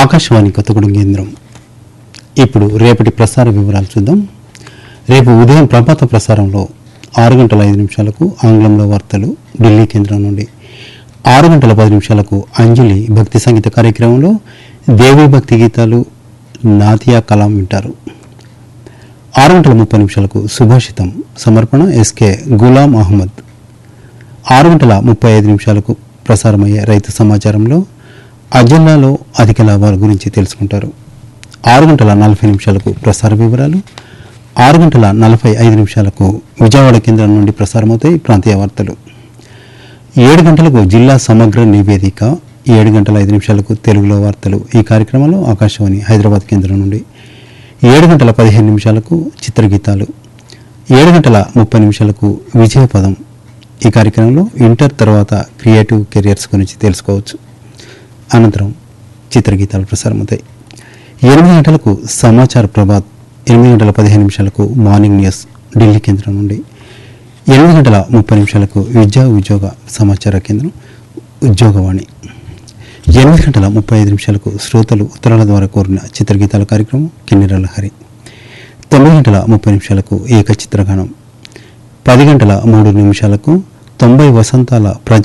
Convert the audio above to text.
ఆకాశవాణి కొత్తగూడెం కేంద్రం ఇప్పుడు రేపటి ప్రసార వివరాలు చూద్దాం రేపు ఉదయం ప్రభాత ప్రసారంలో ఆరు గంటల ఐదు నిమిషాలకు ఆంగ్లంలో వార్తలు ఢిల్లీ కేంద్రం నుండి ఆరు గంటల పది నిమిషాలకు అంజలి భక్తి సంగీత కార్యక్రమంలో దేవీ భక్తి గీతాలు నాతియా కలాం వింటారు ఆరు గంటల ముప్పై నిమిషాలకు సుభాషితం సమర్పణ ఎస్కే గులాం అహ్మద్ ఆరు గంటల ముప్పై ఐదు నిమిషాలకు ప్రసారమయ్యే రైతు సమాచారంలో అజెండాలో అధిక లాభాల గురించి తెలుసుకుంటారు ఆరు గంటల నలభై నిమిషాలకు ప్రసార వివరాలు ఆరు గంటల నలభై ఐదు నిమిషాలకు విజయవాడ కేంద్రం నుండి ప్రసారమవుతాయి ప్రాంతీయ వార్తలు ఏడు గంటలకు జిల్లా సమగ్ర నివేదిక ఏడు గంటల ఐదు నిమిషాలకు తెలుగులో వార్తలు ఈ కార్యక్రమంలో ఆకాశవాణి హైదరాబాద్ కేంద్రం నుండి ఏడు గంటల పదిహేను నిమిషాలకు చిత్రగీతాలు ఏడు గంటల ముప్పై నిమిషాలకు విజయపదం ఈ కార్యక్రమంలో ఇంటర్ తర్వాత క్రియేటివ్ కెరియర్స్ గురించి తెలుసుకోవచ్చు అనంతరం చిత్రగీతాలు ప్రసారమవుతాయి ఎనిమిది గంటలకు సమాచార ప్రభాత్ ఎనిమిది గంటల పదిహేను నిమిషాలకు మార్నింగ్ న్యూస్ ఢిల్లీ కేంద్రం నుండి ఎనిమిది గంటల ముప్పై నిమిషాలకు విద్యా ఉద్యోగ సమాచార కేంద్రం ఉద్యోగవాణి ఎనిమిది గంటల ముప్పై ఐదు నిమిషాలకు శ్రోతలు ఉత్తరాల ద్వారా కోరిన చిత్రగీతాల కార్యక్రమం కిన్నెరల హరి తొమ్మిది గంటల ముప్పై నిమిషాలకు ఏక చిత్రగానం పది గంటల మూడు నిమిషాలకు తొంభై వసంతాల ప్రజా